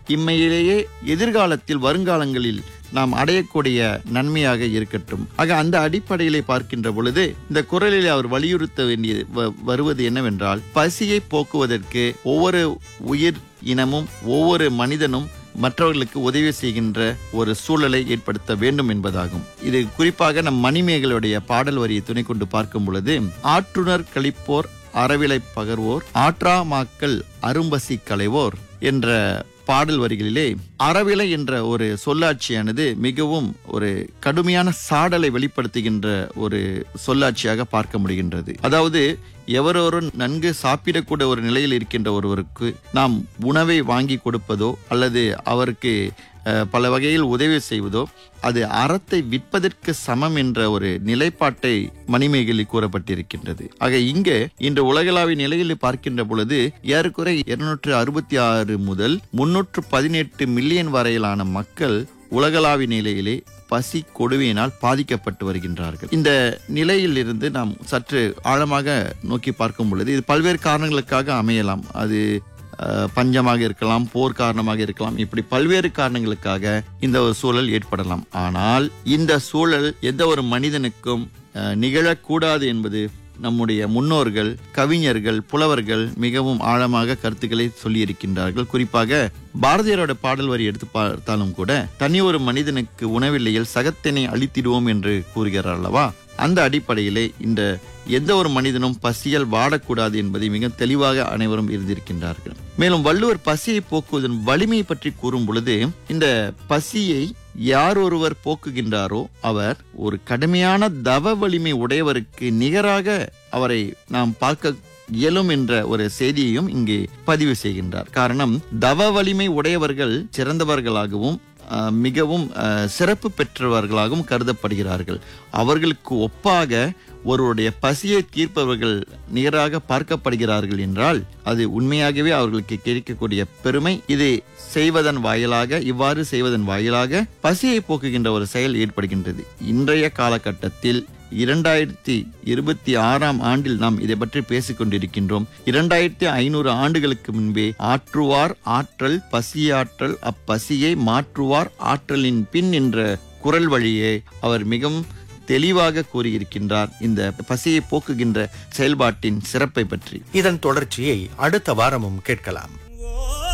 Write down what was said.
இம்மையிலேயே எதிர்காலத்தில் வருங்காலங்களில் நாம் அடையக்கூடிய நன்மையாக இருக்கட்டும் ஆக அந்த அடிப்படையிலே பார்க்கின்ற பொழுது இந்த குரலில் அவர் வலியுறுத்த வேண்டிய வ- வருவது என்னவென்றால் பசியை போக்குவதற்கு ஒவ்வொரு உயிர் இனமும் ஒவ்வொரு மனிதனும் மற்றவர்களுக்கு உதவி செய்கின்ற ஒரு சூழலை ஏற்படுத்த வேண்டும் என்பதாகும் இது குறிப்பாக நம் மணிமேகலுடைய பாடல் வரியை துணை கொண்டு பார்க்கும் பொழுது ஆற்றுணர் கழிப்போர் அறவிலை பகர்வோர் ஆற்றா மாக்கள் அரும்பசி களைவோர் என்ற பாடல் வரிகளிலே அறவிலை என்ற ஒரு சொல்லாட்சியானது மிகவும் ஒரு கடுமையான சாடலை வெளிப்படுத்துகின்ற ஒரு சொல்லாட்சியாக பார்க்க முடிகின்றது அதாவது எவரொரு நன்கு சாப்பிடக்கூடிய ஒரு நிலையில் இருக்கின்ற ஒருவருக்கு நாம் உணவை வாங்கி கொடுப்பதோ அல்லது அவருக்கு அஹ், பல வகையில் உதவி செய்வதோ அது அறத்தை விற்பதற்கு சமம் என்ற ஒரு நிலைப்பாட்டை மணிமேகலில் கூறப்பட்டிருக்கின்றது ஆக இங்கே இன்று உலகளாவிய நிலையில் பார்க்கின்ற பொழுது ஏறக்குறை இருநூற்று அறுபத்தி ஆறு முதல் முன்னூற்று பதினெட்டு மில்லியன் வரையிலான மக்கள் உலகளாவிய நிலையிலே பசி கொடுமையினால் பாதிக்கப்பட்டு வருகின்றார்கள் இந்த நிலையில் இருந்து நாம் சற்று ஆழமாக நோக்கி பார்க்கும் பொழுது இது பல்வேறு காரணங்களுக்காக அமையலாம் அது அஹ், பஞ்சமாக இருக்கலாம் போர் காரணமாக இருக்கலாம் இப்படி பல்வேறு காரணங்களுக்காக இந்த ஒரு சூழல் ஏற்படலாம் ஆனால் இந்த சூழல் எந்த ஒரு மனிதனுக்கும் அஹ், நிகழக்கூடாது என்பது நம்முடைய முன்னோர்கள் கவிஞர்கள் புலவர்கள் மிகவும் ஆழமாக கருத்துக்களை சொல்லியிருக்கின்றார்கள் குறிப்பாக பாரதியாரோட பாடல் வரி எடுத்து பார்த்தாலும் கூட தனி ஒரு மனிதனுக்கு உணவில்லையில் சகத்தினை அழித்திடுவோம் என்று கூறுகிறார் அல்லவா அந்த அடிப்படையிலே இந்த எந்த ஒரு மனிதனும் பசியால் வாடக்கூடாது என்பதை மிக தெளிவாக அனைவரும் இருந்திருக்கின்றார்கள் மேலும் வள்ளுவர் பசியை போக்குவதன் வலிமை பற்றி கூறும் பொழுது இந்த பசியை யார் ஒருவர் போக்குகின்றாரோ அவர் ஒரு கடுமையான தவ வலிமை உடையவருக்கு நிகராக அவரை நாம் பார்க்க இயலும் என்ற ஒரு செய்தியையும் இங்கே பதிவு செய்கின்றார் காரணம் தவ வலிமை உடையவர்கள் சிறந்தவர்களாகவும் அஹ், மிகவும் அஹ், சிறப்பு பெற்றவர்களாகவும் கருதப்படுகிறார்கள் அவர்களுக்கு ஒப்பாக ஒருவருடைய பசியை தீர்ப்பவர்கள் நிகராக பார்க்கப்படுகிறார்கள் என்றால் அது உண்மையாகவே அவர்களுக்கு கிடைக்கக்கூடிய பெருமை இது செய்வதன் வாயிலாக இவ்வாறு செய்வதன் வாயிலாக பசியை போக்குகின்ற ஒரு செயல் ஏற்படுகின்றது இன்றைய காலகட்டத்தில் இரண்டாயிரத்தி இருபத்தி ஆறாம் ஆண்டில் நாம் இதை பற்றி பேசிக் கொண்டிருக்கின்றோம் இரண்டாயிரத்தி ஐநூறு ஆண்டுகளுக்கு முன்பே ஆற்றுவார் ஆற்றல் பசியாற்றல் அப்பசியை மாற்றுவார் ஆற்றலின் பின் என்ற குரல் வழியே அவர் மிகவும் தெளிவாக கூறியிருக்கின்றார் இந்த பசியை போக்குகின்ற செயல்பாட்டின் சிறப்பை பற்றி இதன் தொடர்ச்சியை அடுத்த வாரமும் கேட்கலாம்